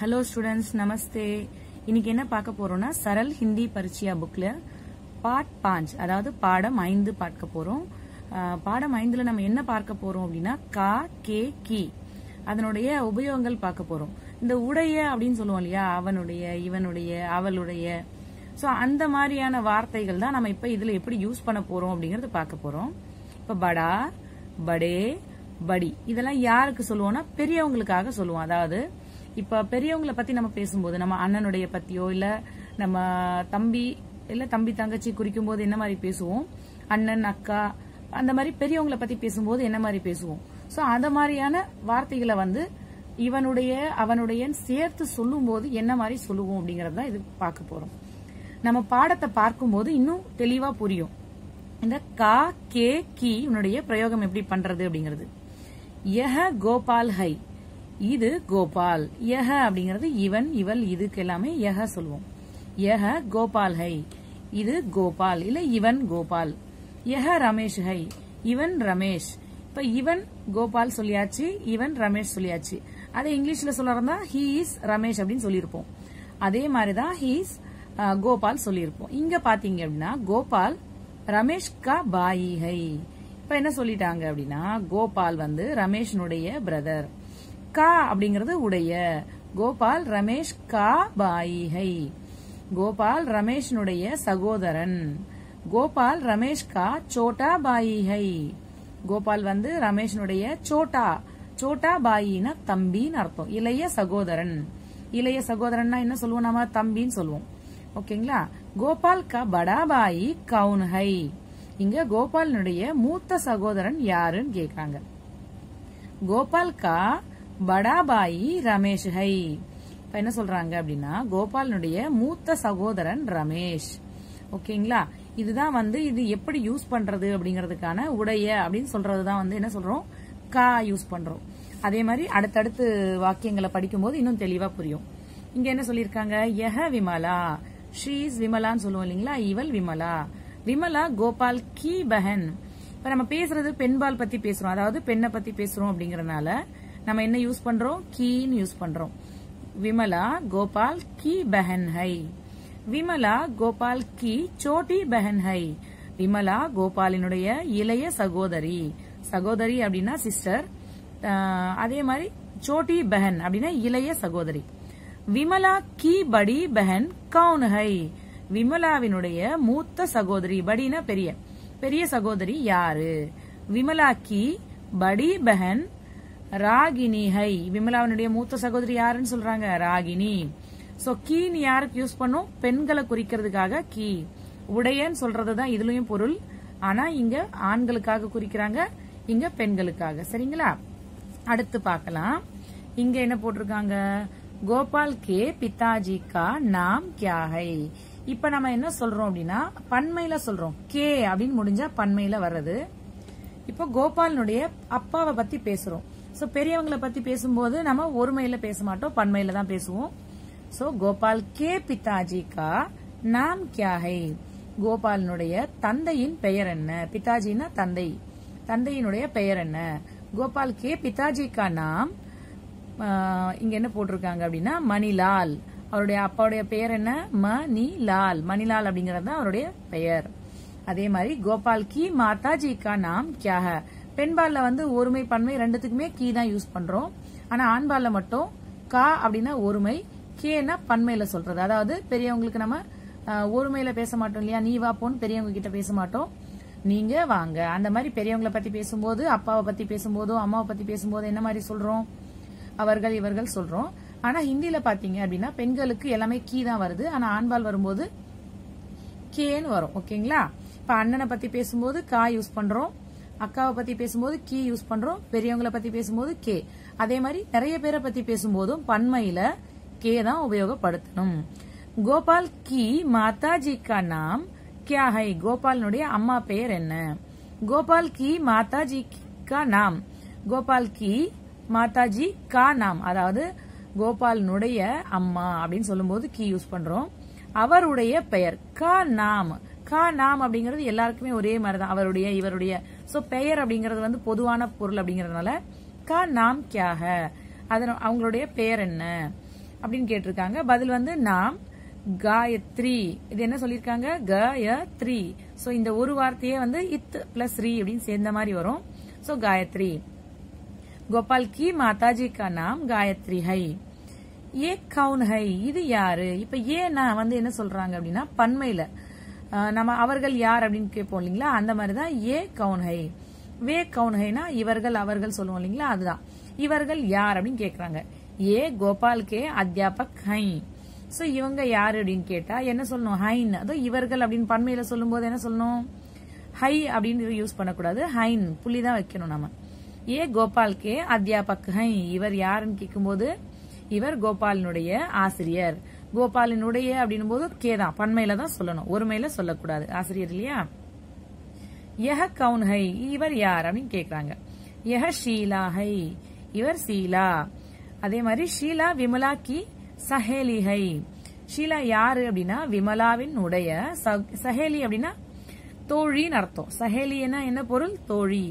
hello students நமஸ்தே இன்னைக்கு என்ன பார்க்க போறோம்னா சரல் ஹிந்தி பரிச்சயா புக்ல பார்ட் பாஞ்ச் அதாவது பாடம் ஐந்து பார்க்க போறோம் அஹ், பாடம் ஐந்துல நம்ம என்ன பார்க்க போறோம் அப்படின்னா கா கே கி அதனுடைய உபயோகங்கள் பார்க்க போறோம் இந்த உடைய அப்படின்னு சொல்லுவோம் இல்லையா அவனுடைய இவனுடைய அவளுடைய சோ அந்த மாதிரியான வார்த்தைகள் தான் நம்ம இப்ப இதுல எப்படி யூஸ் பண்ண போறோம் அப்படிங்கறது பார்க்க போறோம் இப்ப படா படே படி இதெல்லாம் யாருக்கு சொல்லுவோம்னா பெரியவங்களுக்காக சொல்லுவோம் அதாவது இப்ப பெரியவங்களை பத்தி நம்ம பேசும்போது நம்ம அண்ணனுடைய பத்தியோ இல்ல நம்ம தம்பி இல்ல தம்பி தங்கச்சி குறிக்கும் போது என்ன மாதிரி பேசுவோம் அண்ணன் அக்கா அந்த மாதிரி பெரியவங்களை பத்தி பேசும்போது என்ன மாதிரி பேசுவோம் சோ அந்த மாதிரியான வார்த்தைகளை வந்து இவனுடைய அவனுடைய சேர்த்து சொல்லும்போது என்ன மாதிரி சொல்லுவோம் அப்படிங்கறது தான் இது பார்க்க போறோம் நம்ம பாடத்தை பார்க்கும்போது இன்னும் தெளிவா புரியும் இந்த கா கே கி உன்னுடைய பிரயோகம் எப்படி பண்றது அப்படிங்கிறது யஹ கோபால் ஹை இது கோபால் யஹ அப்படிங்கிறது இவன் இவள் இதுக்கு எல்லாமே யஹ சொல்லுவோம் யஹ கோபால் ஹை இது கோபால் இல்ல இவன் கோபால் யஹ ரமேஷ் ஹை இவன் ரமேஷ் இப்ப இவன் கோபால் சொல்லியாச்சு இவன் ரமேஷ் சொல்லியாச்சு அதை இங்கிலீஷ்ல சொல்றதா ஹீ இஸ் ரமேஷ் அப்படின்னு சொல்லியிருப்போம் அதே மாதிரிதான் ஹீஸ் கோபால் சொல்லியிருப்போம் இங்க பாத்தீங்க அப்படின்னா கோபால் ரமேஷ் கா பாயி ஹை இப்ப என்ன சொல்லிட்டாங்க அப்படின்னா கோபால் வந்து ரமேஷனுடைய பிரதர் கா அப்படிங்கறது உடைய கோபால் ரமேஷ் கா பாயி ஹை கோபால் ரமேஷனுடைய சகோதரன் கோபால் ரமேஷ் கா சோட்டா பாயி ஹை கோபால் வந்து ரமேஷனுடைய சோட்டா சோட்டா பாயினா தம்பின்னு அர்த்தம் இளைய சகோதரன் இளைய சகோதரன்னா என்ன சொல்லுவோம் நாம தம்பின்னு சொல்லுவோம் ஓகேங்களா கோபால் கா படா பாயி கவுன் ஹை இங்க கோபாலினுடைய மூத்த சகோதரன் யாருன்னு கேக்குறாங்க கோபால் கா படா பாயி ரமேஷ் ஹை இப்ப என்ன சொல்றாங்க அப்படின்னா கோபாலினுடைய மூத்த சகோதரன் ரமேஷ் ஓகேங்களா இதுதான் வந்து இது எப்படி யூஸ் பண்றது அப்படிங்கறதுக்கான உடைய அப்படின்னு சொல்றதுதான் வந்து என்ன சொல்றோம் கா யூஸ் பண்றோம் அதே மாதிரி அடுத்தடுத்து வாக்கியங்களை படிக்கும்போது இன்னும் தெளிவா புரியும் இங்க என்ன சொல்லிருக்காங்க யஹ விமலா ஷீஸ் விமலான்னு சொல்லுவோம் இல்லைங்களா இவள் விமலா விமலா கோபால் கி பஹன் இப்ப நம்ம பேசுறது பெண்பால் பத்தி பேசுறோம் அதாவது பெண்ணை பத்தி பேசுறோம் அப்படிங்கறதுனால நம்ம என்ன யூஸ் பண்றோம் கீன்னு யூஸ் பண்றோம் விமலா கோபால் கி பஹன் ஹை விமலா கோபால் கி சோட்டி பஹன் ஹை விமலா கோபாலினுடைய இளைய சகோதரி சகோதரி அப்படின்னா சிஸ்டர் அதே மாதிரி சோட்டி பெஹன் அப்படின்னா இளைய சகோதரி விமலா கி படி பெஹன் கவுன் ஹை விமலாவினுடைய மூத்த சகோதரி படினா பெரிய பெரிய சகோதரி யாரு விமலா கி படி பெஹன் ராகினி ஹை விமலாவினுடைய மூத்த சகோதரி யாருன்னு சொல்றாங்க ராகினி சோ கீன்னு யாருக்கு யூஸ் பண்ணும் பெண்களை குறிக்கிறதுக்காக கீ உடையன்னு சொல்றதுதான் இதுலயும் பொருள் ஆனா இங்க ஆண்களுக்காக குறிக்கிறாங்க இங்க பெண்களுக்காக சரிங்களா அடுத்து பார்க்கலாம் இங்க என்ன போட்டிருக்காங்க கோபால் கே பிதாஜி கா நாம் கியா ஹை இப்ப நம்ம என்ன சொல்றோம் அப்படின்னா பன்மையில சொல்றோம் கே அப்படின்னு முடிஞ்சா பன்மையில வர்றது இப்போ கோபாலனுடைய அப்பாவை பத்தி பேசுறோம் சோ பெரியவங்களை பத்தி பேசும்போது நம்ம ஒருமையில பேச மாட்டோம் பன்மையில தான் பேசுவோம் சோ கோபால் கே பிதாஜி கா நாம் கியா ஹை கோபாலனுடைய தந்தையின் பெயர் என்ன பிதாஜினா தந்தை தந்தையினுடைய பெயர் என்ன கோபால் கே பிதாஜி கா நாம் ஆஹ், இங்க என்ன போட்டிருக்காங்க அப்படின்னா மணிலால் அவருடைய அப்பாவுடைய பெயர் என்ன மணிலால் மணிலால் அப்படிங்கறது தான் அவருடைய பெயர் அதே மாதிரி கோபால் கி மாதாஜி கா நாம் கியா ஹை பெண்பால்ல வந்து ஒருமை பன்மை ரெண்டுத்துக்குமே கீ தான் யூஸ் பண்றோம் ஆனா ஆண்பால்ல மட்டும் கா அப்படின்னா ஒருமை கேனா பன்மையில சொல்றது அதாவது பெரியவங்களுக்கு நம்ம ஆஹ், ஒருமையில பேச மாட்டோம் இல்லையா நீ வா போன்னு பெரியவங்க கிட்ட பேச மாட்டோம் நீங்க வாங்க அந்த மாதிரி பெரியவங்களை பத்தி பேசும்போது அப்பாவை பத்தி பேசும்போதோ அம்மாவை பத்தி பேசும்போது என்ன மாதிரி சொல்றோம் அவர்கள் இவர்கள் சொல்றோம் ஆனா ஹிந்தில பாத்தீங்க அப்படின்னா பெண்களுக்கு எல்லாமே கீ தான் வருது ஆனா ஆண்பால் வரும்போது கேன்னு வரும் ஓகேங்களா இப்ப அண்ணனை பத்தி பேசும்போது கா யூஸ் பண்றோம் அக்காவை பத்தி பேசும்போது கீ யூஸ் பண்றோம் பெரியவங்களை பத்தி பேசும்போது கே அதே மாதிரி நிறைய பேரை பத்தி பேசும்போதும் பன்மையில கே தான் உபயோகப்படுத்தணும் கோபால் கி மாதாஜி கா நாம் கியா ஹை கோபாலனுடைய அம்மா பெயர் என்ன கோபால் கி மாதாஜி கா நாம் கோபால் கி மாதாஜி கா நாம் அதாவது கோபாலனுடைய அம்மா அப்படின்னு சொல்லும்போது கீ யூஸ் பண்றோம் அவருடைய பெயர் கா நாம் கா நாம் அப்படிங்கிறது எல்லாருக்குமே ஒரே மாதிரி தான் அவருடைய இவருடைய சோ பெயர் அப்படிங்கிறது வந்து பொதுவான பொருள் அப்படிங்கறதுனால கா நாம் கியாக அதன அவங்களுடைய பெயர் என்ன அப்படின்னு கேட்டிருக்காங்க பதில் வந்து நாம் காயத்ரி இது என்ன சொல்லிருக்காங்க கயத்ரி சோ இந்த ஒரு வார்த்தையே வந்து இத் பிளஸ் ரீ அப்படின்னு சேர்ந்த மாதிரி வரும் சோ காயத்ரி கோபால் கி மாதாஜி கா நாம் காயத்ரி ஹை ஏ கவுன் ஹை இது யாரு இப்ப ஏன்னா வந்து என்ன சொல்றாங்க அப்படின்னா பன்மையில அஹ், நம்ம அவர்கள் யார் அப்படின்னு கேட்போம் இல்லைங்களா அந்த மாதிரிதான் ஏ கவுன் ஹை வே கவுன் ஹைனா இவர்கள் அவர்கள் சொல்லுவோம் இல்லைங்களா அதுதான் இவர்கள் யார் அப்படின்னு கேக்குறாங்க ஏ கோபால் கே அத்தியாபக் ஹை சோ இவங்க யாரு அப்படின்னு கேட்டா என்ன சொல்லணும் ஹைன் அதோ இவர்கள் அப்படின்னு பன்மையில சொல்லும்போது என்ன சொல்லணும் ஹை அப்படின்னு யூஸ் பண்ணக்கூடாது ஹைன் புள்ளி தான் வைக்கணும் நம்ம ஏ கோபால் கே அத்தியாபக் ஹை இவர் யாருன்னு கேட்கும்போது இவர் கோபாலினுடைய ஆசிரியர் கோபாலினுடைய அப்படின்னும் போது கே தான் பன்மையில தான் சொல்லணும் ஒருமையில சொல்லக்கூடாது ஆசிரியர் இல்லையா யஹ கவுன் ஹை இவர் யார் அப்படின்னு கேக்குறாங்க யஹ ஷீலா ஹை இவர் சீலா அதே மாதிரி ஷீலா விமலா கி சஹேலி ஹை ஷீலா யாரு அப்படின்னா விமலாவின் உடைய ச- சஹேலி அப்படின்னா தோழின்னு அர்த்தம் சஹேலின்னா என்ன பொருள் தோழி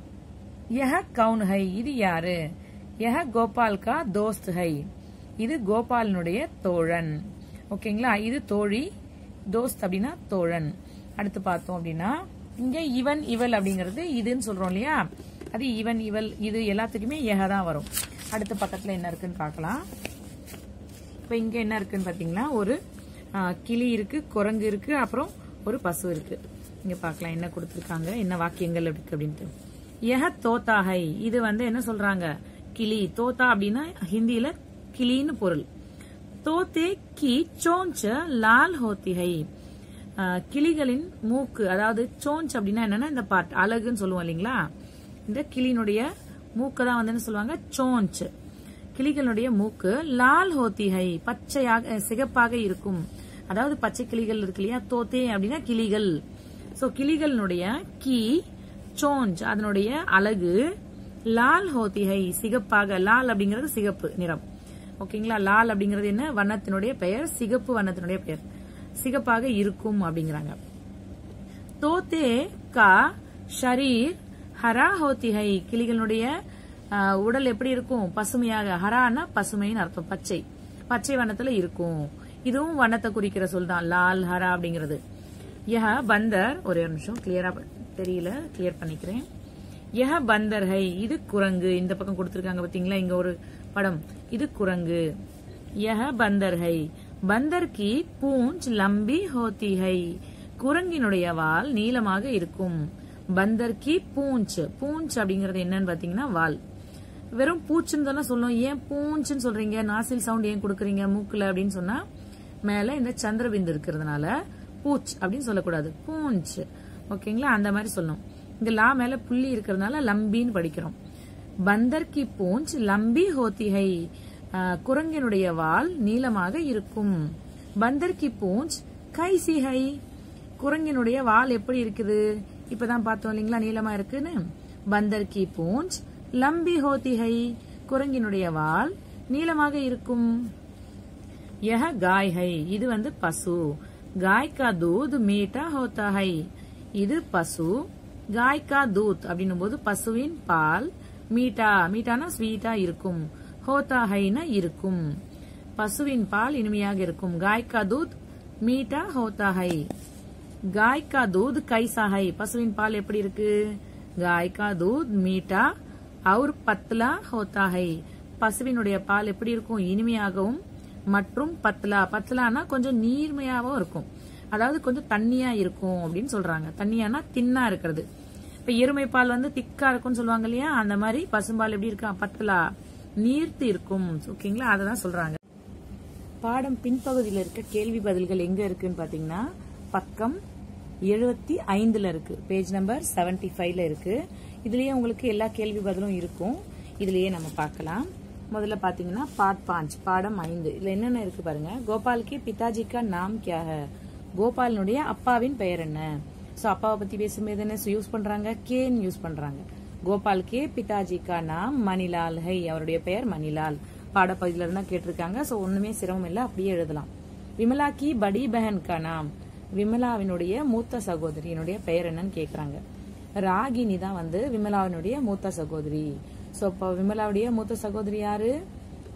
யஹ கவுன் ஹை இது யாரு யஹ கோபால் கா தோஸ்த் ஹை இது கோபாலினுடைய தோழன் ஓகேங்களா இது தோழி தோஸ்த் அப்படின்னா தோழன் அடுத்து பார்த்தோம் அப்படின்னா இங்க இவன் இவள் அப்படிங்கிறது இதுன்னு சொல்றோம் இல்லையா அது இவன் இவள் இது எல்லாத்துக்குமே யஹ தான் வரும் அடுத்த பக்கத்துல என்ன இருக்குன்னு பார்க்கலாம் இப்ப இங்க என்ன இருக்குன்னு பாத்தீங்கன்னா ஒரு ஆ, கிளி இருக்கு குரங்கு இருக்கு அப்புறம் ஒரு பசு இருக்கு இங்க பார்க்கலாம் என்ன கொடுத்திருக்காங்க என்ன வாக்கியங்கள் இருக்கு அப்படின்ட்டு யஹ தோதா ஹை இது வந்து என்ன சொல்றாங்க கிளி தோதா அப்படின்னா ஹிந்தியில கிளின்னு பொருள் தோத்தே கி சோஞ்ச லால் ஹோத்தி ஹை ஆ, கிளிகளின் மூக்கு அதாவது சோஞ்ச் அப்படின்னா என்னன்னா இந்த பார்ட் அழகுன்னு சொல்லுவோம் இல்லைங்களா இந்த கிளியினுடைய மூக்கு தான் வந்து என்ன சொல்லுவாங்க சோஞ்ச் கிளிகளுடைய மூக்கு லால் ஹோத்தி ஹை பச்சையாக அஹ், சிகப்பாக இருக்கும் அதாவது பச்சை கிளிகள் இருக்கு இல்லையா தோத்தே அப்படின்னா கிளிகள் சோ கிளிகளினுடைய கி சோஞ்ச் அதனுடைய அழகு லால் ஹோத்தி ஹை சிகப்பாக லால் அப்படிங்கிறது சிகப்பு நிறம் ஓகேங்களா லால் அப்படிங்கிறது என்ன வண்ணத்தினுடைய பெயர் சிகப்பு வண்ணத்தினுடைய பெயர் சிகப்பாக இருக்கும் அப்படிங்கிறாங்க தோத்தே கா ஷரீர் ஹரா ஹோத்தி ஹை கிளிகளுடைய ஆஹ், உடல் எப்படி இருக்கும் பசுமையாக ஹரானா பசுமைன்னு அர்த்தம் பச்சை பச்சை வண்ணத்துல இருக்கும் இதுவும் வண்ணத்தை குறிக்கிற சொல் தான் லால் ஹரா அப்படிங்கிறது யஹ பந்தர் ஒரே ஒரு நிமிஷம் கிளியரா தெரியல கிளியர் பண்ணிக்கிறேன் யஹ பந்தர் ஹை இது குரங்கு இந்த பக்கம் கொடுத்திருக்காங்க பாத்தீங்களா இங்க ஒரு படம் இது குரங்கு யஹ பந்தர் ஹை பந்தர் கி பூஞ்ச் லம்பி ஹோத்தி ஹை குரங்கினுடைய வால் நீளமாக இருக்கும் பந்தர் கி பூஞ்ச் பூஞ்ச் அப்படிங்கறது என்னன்னு பாத்தீங்கன்னா வால் வெறும் பூச்சுன்னு தானே சொல்லும் ஏன் பூஞ்சுன்னு சொல்றீங்க நாசில் சவுண்ட் ஏன் கொடுக்குறீங்க மூக்குல அப்படின்னு சொன்னா மேல இந்த சந்திரபிந்து இருக்கிறதுனால பூச் அப்படின்னு சொல்லக்கூடாது பூஞ்ச் ஓகேங்களா அந்த மாதிரி சொல்லணும் இங்க லா மேல புள்ளி இருக்கிறதுனால லம்பின்னு படிக்கிறோம் பந்தர் கி பூஞ்ச் லம்பி ஹோத்தி ஹை ஆஹ், குரங்கினுடைய வால் நீளமாக இருக்கும் பந்தர் கி பூஞ்ச் கைசி ஹை குரங்கினுடைய வால் எப்படி இருக்குது இப்பதான் பார்த்தோம் இல்லைங்களா நீளமா இருக்குன்னு பந்தர் கி பூஞ்ச் லம்பி ஹோத்தி ஹை குரங்கினுடைய வால் நீளமாக இருக்கும் यह गाय है இது வந்து பசு गाय का दूध मीठा होता है இது பசு गाय का दूध அப்படின்னும் போது பசுவின் பால் மீட்டா மீட்டானா ஸ்வீட்டா இருக்கும் ஹோதா ஹைனா இருக்கும் பசுவின் பால் இனிமையாக இருக்கும் गाय का दूध मीठा होता है गाय का दूध कैसा है பசுவின் பால் எப்படி இருக்கு गाय का दूध मीठा और पतला होता है பசுவினுடைய பால் எப்படி இருக்கும் இனிமையாகவும் மற்றும் பத்லா பத்லானா கொஞ்சம் நீர்மையாவும் இருக்கும் அதாவது கொஞ்சம் தண்ணியா இருக்கும் அப்படின்னு சொல்றாங்க தண்ணியானா தின்னா இருக்கிறது இப்ப எருமை பால் வந்து திக்கா இருக்கும்னு சொல்லுவாங்க இல்லையா அந்த மாதிரி பசும்பால் எப்படி இருக்கா பத்லா நீர்த்து இருக்கும் ஓகேங்களா அததான் சொல்றாங்க பாடம் பின்பகுதியில் இருக்க கேள்வி பதில்கள் எங்க இருக்குன்னு பாத்தீங்கன்னா பக்கம் எழுபத்தி ஐந்துல இருக்கு பேஜ் நம்பர் 75 ஃபைவ்ல இருக்கு இதுலயே உங்களுக்கு எல்லா கேள்வி பதிலும் இருக்கும் இதுலயே நம்ம பார்க்கலாம் முதல்ல பாத்தீங்கன்னா பாட் பாஞ்ச் பாடம் ஐந்து இதுல என்னென்ன இருக்கு பாருங்க கோபால் கே பிதாஜி கா நாம் கியா ஹை கோபாலினுடைய அப்பாவின் பெயர் என்ன சோ அப்பாவை பத்தி பேசும்போது என்ன யூஸ் பண்றாங்க கேன்னு யூஸ் பண்றாங்க கோபால் கே பிதாஜி கா நாம் மணிலால் ஹை அவருடைய பெயர் மணிலால் பாடப்பகுதியில இருந்தா கேட்டிருக்காங்க சோ ஒண்ணுமே சிரமம் இல்ல அப்படியே எழுதலாம் விமலா கி படி பெஹன் கா நாம் விமலாவினுடைய மூத்த சகோதரியினுடைய பெயர் என்னன்னு கேக்குறாங்க ராகினி தான் வந்து விமலாவினுடைய மூத்த சகோதரி சோ இப்போ விமலாவுடைய மூத்த சகோதரி யாரு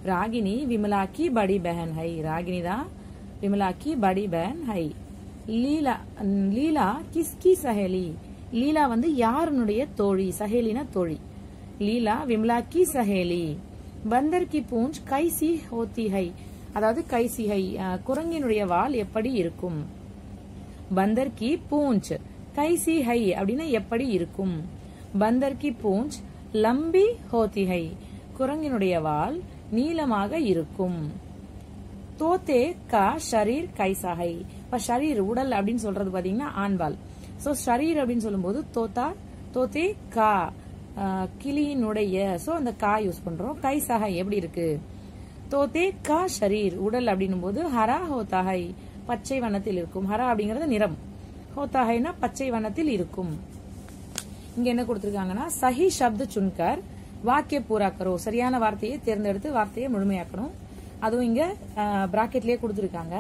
ராகினி விமலா கி படி பहन है ராகினி தான் விமலா கி படி बहन है லீலா லீலா கிஸ்கி சஹேலி லீலா வந்து யாருனுடைய தோழி சஹேலினா தோழி லீலா விமலா கி சஹேலி பந்தர் கி பூஞ்ச் கைசி ஹோத்தி ஹை அதாவது கைசி ஹை அஹ், குரங்கினுடைய வால் எப்படி இருக்கும் பந்தர் கி பூஞ்ச் கைசி ஹை அப்படின்னா எப்படி இருக்கும் பந்தர் கி பூஞ்ச் லம்பி ஹோத்தி ஹை குரங்கினுடைய வால் நீளமாக இருக்கும் தோத்தே கா ஷரீர் கைசாகை இப்ப ஷரீர் உடல் அப்படின்னு சொல்றது பாத்தீங்கன்னா ஆண்பால் சோ ஷரீர் அப்படின்னு சொல்லும்போது தோத்தா தோத்தே கா ஆஹ், கிளியினுடைய சோ அந்த கா யூஸ் பண்றோம் கைசாகை எப்படி இருக்கு தோத்தே கா ஷரீர் உடல் அப்படின்னும் போது ஹரா ஹோத்தாகை பச்சை வண்ணத்தில் இருக்கும் ஹரா அப்படிங்கறது நிறம் ஹோத்தாகைனா பச்சை வண்ணத்தில் இருக்கும் இங்க என்ன கொடுத்திருக்காங்கன்னா சஹி சப்த சுன்கர் வாக்கிய பூரா கரோ சரியான வார்த்தையை தேர்ந்தெடுத்து வார்த்தையை முழுமையாக்கணும் அதுவும் இங்க பிராக்கெட்லயே கொடுத்திருக்காங்க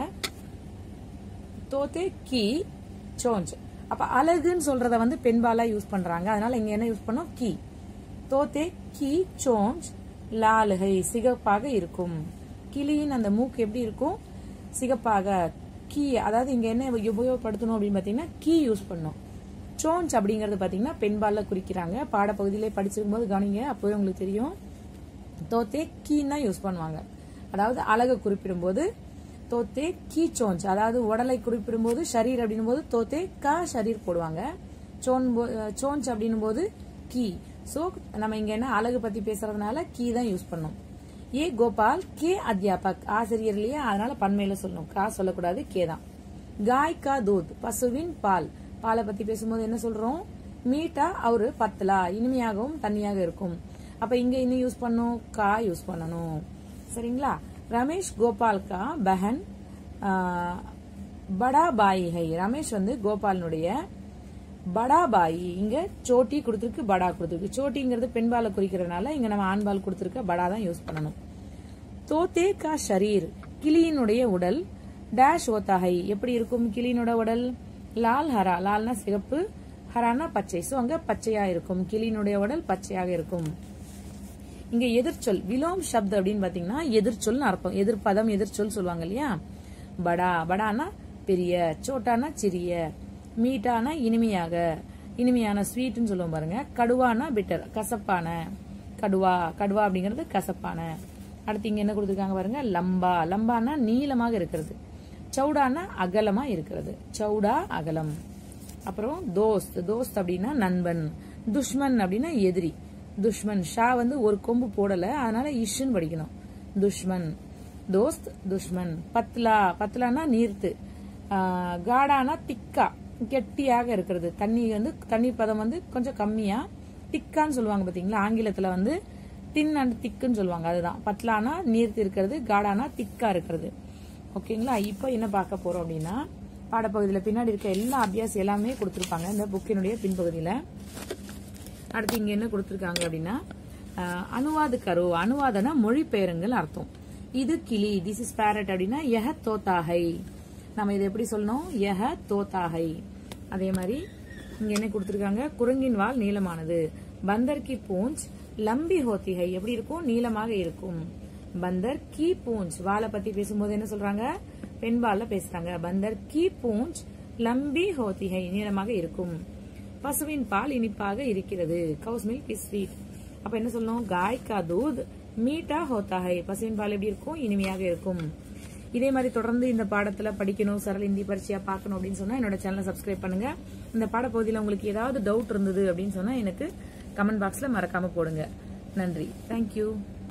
தோத்தே கி சோஞ்ச் அப்ப அழகுன்னு சொல்றத வந்து பெண்பாலா யூஸ் பண்றாங்க அதனால இங்க என்ன யூஸ் பண்ணோம் கி தோத்தே கி சோஞ்ச் லாலுகை சிகப்பாக இருக்கும் கிளியின் அந்த மூக்கு எப்படி இருக்கும் சிகப்பாக கீ அதாவது இங்க என்ன உபயோகப்படுத்தணும் அப்படின்னு பாத்தீங்கன்னா கீ யூஸ் பண்ணோம் சோஞ்ச் அப்படிங்கறது பாத்தீங்கன்னா பெண்பால்ல குறிக்கிறாங்க பாடப்பகுதியிலே படிச்சிருக்கும் போது கவனிங்க அப்போவே உங்களுக்கு தெரியும் தோத்தே கீன்னு தான் யூஸ் பண்ணுவாங்க அதாவது அழகை குறிப்பிடும்போது தோத்தே கீ சோஞ்ச் அதாவது உடலை குறிப்பிடும்போது ஷரீர் அப்படின்னும் போது தோத்தே கா ஷரீர் போடுவாங்க சோன் போ- சோஞ்ச் அப்படின்னும் போது கீ சோ நம்ம இங்க என்ன அழகு பத்தி பேசுறதுனால கீ தான் யூஸ் பண்ணோம் ஏ கோபால் கே அத்தியாபக் ஆசிரியர் இல்லையா அதனால பன்மையில சொல்லணும் கா சொல்லக்கூடாது கே தான் காய் கா தூத் பசுவின் பால் பாலை பத்தி பேசும்போது என்ன சொல்றோம் மீட்டா அவரு பத்தலா இனிமையாகவும் தண்ணியாக இருக்கும் அப்ப இங்க இன்னும் யூஸ் பண்ணும் கா யூஸ் பண்ணணும் சரிங்களா ரமேஷ் கோபால் கா பஹன் ஆ, படா பாய் ஹை ரமேஷ் வந்து கோபாலனுடைய படா பாய் இங்க சோட்டி கொடுத்துருக்கு படா கொடுத்துருக்கு சோட்டிங்கிறது பெண்பாலை குறிக்கிறதுனால இங்க நம்ம ஆண்பால் கொடுத்துருக்க படா தான் யூஸ் பண்ணணும் தோத்தே கா ஷரீர் கிளியினுடைய உடல் டேஷ் ஓத்தாகை எப்படி இருக்கும் கிளியினோட உடல் லால் ஹரா லால்னா சிகப்பு ஹரானா பச்சை சோ அங்க பச்சையா இருக்கும் கிளியினுடைய உடல் பச்சையாக இருக்கும் இங்க எதிர்ச்சொல் விலோம் சப்த் அப்படின்னு பாத்தீங்கன்னா எதிர்ச்சொல்னு அர்த்தம் எதிர்ப்பதம் எதிர்ச்சொல் சொல்லுவாங்க இல்லையா படா படானா பெரிய சோட்டானா சிறிய மீட்டானா இனிமையாக இனிமையான ஸ்வீட்னு சொல்லுவோம் பாருங்க கடுவானா பிட்டர் கசப்பான கடுவா கடுவா அப்படிங்கிறது கசப்பான அடுத்து இங்க என்ன கொடுத்துருக்காங்க பாருங்க லம்பா லம்பானா நீளமாக இருக்கிறது சௌடானா அகலமா இருக்கிறது சௌடா அகலம் அப்புறம் தோஸ்த் தோஸ்த் அப்படின்னா நண்பன் துஷ்மன் அப்படின்னா எதிரி துஷ்மன் ஷா வந்து ஒரு கொம்பு போடல அதனால இஷ்ன்னு படிக்கணும் துஷ்மன் தோஸ்த் துஷ்மன் பத்லா பத்லானா நீர்த்து ஆஹ் காடானா திக்கா கெட்டியாக இருக்கிறது தண்ணி வந்து தண்ணீர் பதம் வந்து கொஞ்சம் கம்மியா திக்கான்னு சொல்லுவாங்க பாத்தீங்களா ஆங்கிலத்துல வந்து தின் அண்ட் திக்குன்னு சொல்லுவாங்க அதுதான் பத்லானா நீர்த்து இருக்கிறது காடானா திக்கா இருக்கிறது ஓகேங்களா இப்போ என்ன பார்க்க போறோம் அப்படின்னா பாடப்பகுதியில பின்னாடி இருக்க எல்லா அபியாஸ் எல்லாமே கொடுத்திருப்பாங்க இந்த புக்கினுடைய பின்பகுதியில அடுத்து இங்க என்ன கொடுத்திருக்காங்க அப்படின்னா அஹ், அனுவாது கரு அனுவாதனா மொழிபெயருங்கள் அர்த்தம் இது கிளி திஸ் இஸ் பேரட் அப்படின்னா யஹ தோத்தாகை நம்ம இதை எப்படி சொல்லணும் யஹ தோத்தாகை அதே மாதிரி இங்க என்ன கொடுத்திருக்காங்க குரங்கின் வால் நீளமானது பந்தர் கி பூஞ்ச் லம்பி ஹோத்திகை எப்படி இருக்கும் நீளமாக இருக்கும் பந்தர் கி பூஞ்ச் வாலை பத்தி பேசும்போது என்ன சொல்றாங்க பெண்பால்ல பேசுறாங்க பந்தர் கி பூஞ்ச் லம்பி ஹோத்திகை நீளமாக இருக்கும் பசுவின் பால் இனிப்பாக இருக்கிறது கவுஸ் மில்க் இஸ் ஸ்வீட் அப்ப என்ன சொல்லணும் காய் கா தூத் மீட்டா ஹோத்தா ஹை பசுவின் பால் எப்படி இருக்கும் இனிமையாக இருக்கும் இதே மாதிரி தொடர்ந்து இந்த பாடத்துல படிக்கணும் சரல் இந்தி பரீட்சையா பார்க்கணும் அப்படின்னு சொன்னா என்னோட சேனலை சப்ஸ்கிரைப் பண்ணுங்க இந்த பாடப்பகுதியில உங்களுக்கு ஏதாவது டவுட் இருந்தது அப்படின்னு சொன்னா எனக்கு கமெண்ட் பாக்ஸ்ல மறக்காம போடுங்க நன்றி தேங்க்யூ